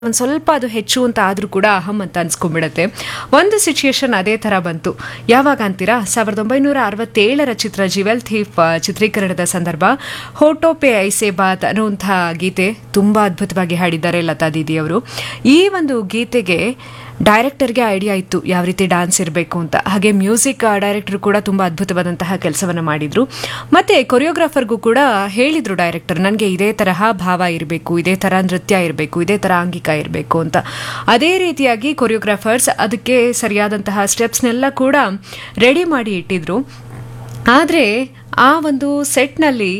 ಒಂದು ಸ್ವಲ್ಪ ಅದು ಹೆಚ್ಚು ಅಂತ ಆದರೂ ಕೂಡ ಅಹಂ ಅಂತ ಅನ್ಸ್ಕೊಂಡ್ಬಿಡತ್ತೆ ಒಂದು ಸಿಚುಯೇಷನ್ ಅದೇ ಥರ ಬಂತು ಯಾವಾಗ ಅಂತೀರಾ ಸಾವಿರದ ಒಂಬೈನೂರ ಅರವತ್ತೇಳರ ಚಿತ್ರ ಜಿವೆಲ್ ಥೀಫ್ ಆ, ಚಿತ್ರೀಕರಣದ ಸಂದರ್ಭ ಹೋಟೋ ಪೆ ಐಸೆ ಬಾತ್ ಅನ್ನುವಂಥ ಗೀತೆ ತುಂಬ ಅದ್ಭುತವಾಗಿ ಹಾಡಿದ್ದಾರೆ ಲತಾ ದೀದಿ ಅವರು ಈ ಒಂದು ಗೀತೆಗೆ ಡೈರೆಕ್ಟರ್ಗೆ ಐಡಿಯಾ ಇತ್ತು ಯಾವ ರೀತಿ ಡ್ಯಾನ್ಸ್ ಇರಬೇಕು ಅಂತ ಹಾಗೆ ಮ್ಯೂಸಿಕ್ ಡೈರೆಕ್ಟರ್ ಕೂಡ ತುಂಬ ಅದ್ಭುತವಾದಂತಹ ಕೆಲಸವನ್ನು ಮಾಡಿದ್ರು ಮತ್ತೆ ಕೊರಿಯೋಗ್ರಾಫರ್ಗೂ ಕೂಡ ಹೇಳಿದ್ರು ಡೈರೆಕ್ಟರ್ ನನಗೆ ಇದೇ ತರಹ ಭಾವ ಇರಬೇಕು ಇದೇ ಥರ ನೃತ್ಯ ಇರಬೇಕು ಇದೇ ಥರ ಆಂಗಿಕ ಇರಬೇಕು ಅಂತ ಅದೇ ರೀತಿಯಾಗಿ ಕೊರಿಯೋಗ್ರಾಫರ್ಸ್ ಅದಕ್ಕೆ ಸರಿಯಾದಂತಹ ಸ್ಟೆಪ್ಸ್ನೆಲ್ಲ ಕೂಡ ರೆಡಿ ಮಾಡಿ ಇಟ್ಟಿದ್ರು ಆದರೆ ಆ ಒಂದು ಸೆಟ್ನಲ್ಲಿ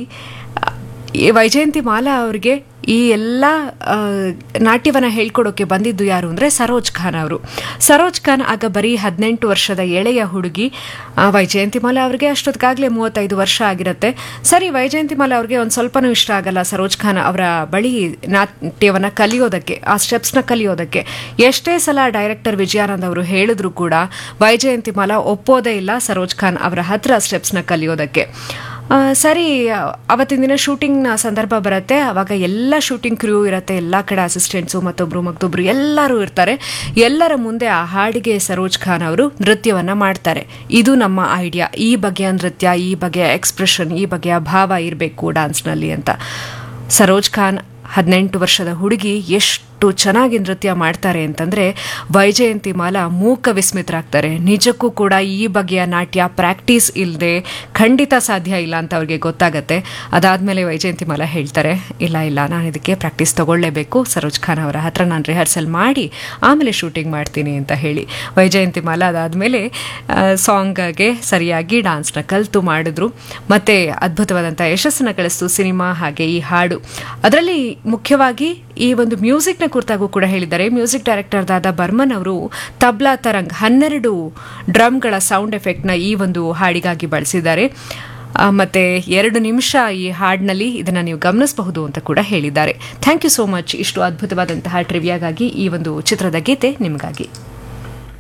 ಈ ವೈಜಯಂತಿ ಮಾಲಾ ಅವ್ರಿಗೆ ಈ ಎಲ್ಲ ಆ, ನಾಟ್ಯವನ್ನ ಹೇಳ್ಕೊಡೋಕೆ ಬಂದಿದ್ದು ಯಾರು ಅಂದರೆ ಸರೋಜ್ ಖಾನ್ ಅವರು ಸರೋಜ್ ಖಾನ್ ಆಗ ಬರೀ ಹದಿನೆಂಟು ವರ್ಷದ ಎಳೆಯ ಹುಡುಗಿ ಆ, ವೈಜಯಂತಿ ಮಾಲಾ ಅವ್ರಿಗೆ ಅಷ್ಟೊತ್ತಿಗಾಗಲೇ ಮೂವತ್ತೈದು ವರ್ಷ ಆಗಿರುತ್ತೆ ಸರಿ ವೈಜಯಂತಿ ಮಾಲಾ ಅವ್ರಿಗೆ ಒಂದು ಸ್ವಲ್ಪನೂ ಇಷ್ಟ ಆಗಲ್ಲ ಸರೋಜ್ ಖಾನ್ ಅವರ ಬಳಿ ನಾಟ್ಯವನ್ನ ಕಲಿಯೋದಕ್ಕೆ ಆ ಸ್ಟೆಪ್ಸ್ನ ಕಲಿಯೋದಕ್ಕೆ ಎಷ್ಟೇ ಸಲ ಡೈರೆಕ್ಟರ್ ವಿಜಯಾನಂದ್ ಅವರು ಹೇಳಿದ್ರು ಕೂಡ ವೈಜಯಂತಿ ಮಾಲಾ ಒಪ್ಪೋದೇ ಇಲ್ಲ ಸರೋಜ್ ಖಾನ್ ಅವರ ಹತ್ರ ಸ್ಟೆಪ್ಸ್ನ ಕಲಿಯೋದಕ್ಕೆ ಆ, ಸರಿ ಅವತ್ತಿನ ದಿನ ಶೂಟಿಂಗ್ನ ಸಂದರ್ಭ ಬರುತ್ತೆ ಅವಾಗ ಎಲ್ಲ ಶೂಟಿಂಗ್ ಕ್ರೂ ಇರುತ್ತೆ ಎಲ್ಲ ಕಡೆ ಅಸಿಸ್ಟೆಂಟ್ಸು ಮತ್ತೊಬ್ರು ಮತ್ತೊಬ್ರು ಎಲ್ಲರೂ ಇರ್ತಾರೆ ಎಲ್ಲರ ಮುಂದೆ ಆ ಹಾಡಿಗೆ ಸರೋಜ್ ಖಾನ್ ಅವರು ನೃತ್ಯವನ್ನ ಮಾಡ್ತಾರೆ ಇದು ನಮ್ಮ ಐಡಿಯಾ ಈ ಬಗೆಯ ನೃತ್ಯ ಈ ಬಗೆಯ ಎಕ್ಸ್ಪ್ರೆಷನ್ ಈ ಬಗೆಯ ಭಾವ ಇರಬೇಕು ಡ್ಯಾನ್ಸ್ನಲ್ಲಿ ಅಂತ ಸರೋಜ್ ಖಾನ್ ಹದಿನೆಂಟು ವರ್ಷದ ಹುಡುಗಿ ಎಷ್ಟು ಚೆನ್ನಾಗಿ ನೃತ್ಯ ಮಾಡ್ತಾರೆ ಅಂತಂದ್ರೆ ವೈಜಯಂತಿ ಮಾಲಾ ಮೂಕ ವಿಸ್ಮಿತರಾಗ್ತಾರೆ ನಿಜಕ್ಕೂ ಕೂಡ ಈ ಬಗೆಯ ನಾಟ್ಯ ಪ್ರಾಕ್ಟೀಸ್ ಇಲ್ಲದೆ ಖಂಡಿತ ಸಾಧ್ಯ ಇಲ್ಲ ಅಂತ ಅವ್ರಿಗೆ ಗೊತ್ತಾಗತ್ತೆ ಅದಾದ್ಮೇಲೆ ವೈಜಯಂತಿ ಮಾಲಾ ಹೇಳ್ತಾರೆ ಇಲ್ಲ ಇಲ್ಲ ನಾನು ಇದಕ್ಕೆ ಪ್ರಾಕ್ಟೀಸ್ ತಗೊಳ್ಳೇಬೇಕು ಸರೋಜ್ ಖಾನ್ ಅವರ ಹತ್ರ ನಾನು ರಿಹರ್ಸಲ್ ಮಾಡಿ ಆಮೇಲೆ ಶೂಟಿಂಗ್ ಮಾಡ್ತೀನಿ ಅಂತ ಹೇಳಿ ವೈಜಯಂತಿ ಮಾಲಾ ಅದಾದಮೇಲೆ ಸಾಂಗ್ಗೆ ಸರಿಯಾಗಿ ಡಾನ್ಸ್ನ ಕಲಿತು ಮಾಡಿದ್ರು ಮತ್ತೆ ಅದ್ಭುತವಾದಂಥ ಯಶಸ್ಸನ್ನು ಗಳಿಸ್ತು ಸಿನಿಮಾ ಹಾಗೆ ಈ ಹಾಡು ಅದರಲ್ಲಿ ಮುಖ್ಯವಾಗಿ ಈ ಒಂದು ಮ್ಯೂಸಿಕ್ನ ಕುರಿತಾಗೂ ಕೂಡ ಹೇಳಿದ್ದಾರೆ ಮ್ಯೂಸಿಕ್ ಡೈರೆಕ್ಟರ್ ದಾದಾ ಬರ್ಮನ್ ಅವರು ತಬ್ಲಾ ತರಂಗ್ ಹನ್ನೆರಡು ಡ್ರಮ್ಗಳ ಸೌಂಡ್ ಎಫೆಕ್ಟ್ನ ಈ ಒಂದು ಹಾಡಿಗಾಗಿ ಬಳಸಿದ್ದಾರೆ ಆ, ಮತ್ತೆ ಎರಡು ನಿಮಿಷ ಈ ಹಾಡಿನಲ್ಲಿ ಇದನ್ನು ನೀವು ಗಮನಿಸಬಹುದು ಅಂತ ಕೂಡ ಹೇಳಿದ್ದಾರೆ ಥ್ಯಾಂಕ್ ಯು ಸೋ ಮಚ್ ಇಷ್ಟು ಅದ್ಭುತವಾದಂತಹ ಟ್ರಿವಿಯಾಗಾಗಿ ಈ ಒಂದು ಚಿತ್ರದ ಗೀತೆ ನಿಮಗಾಗಿ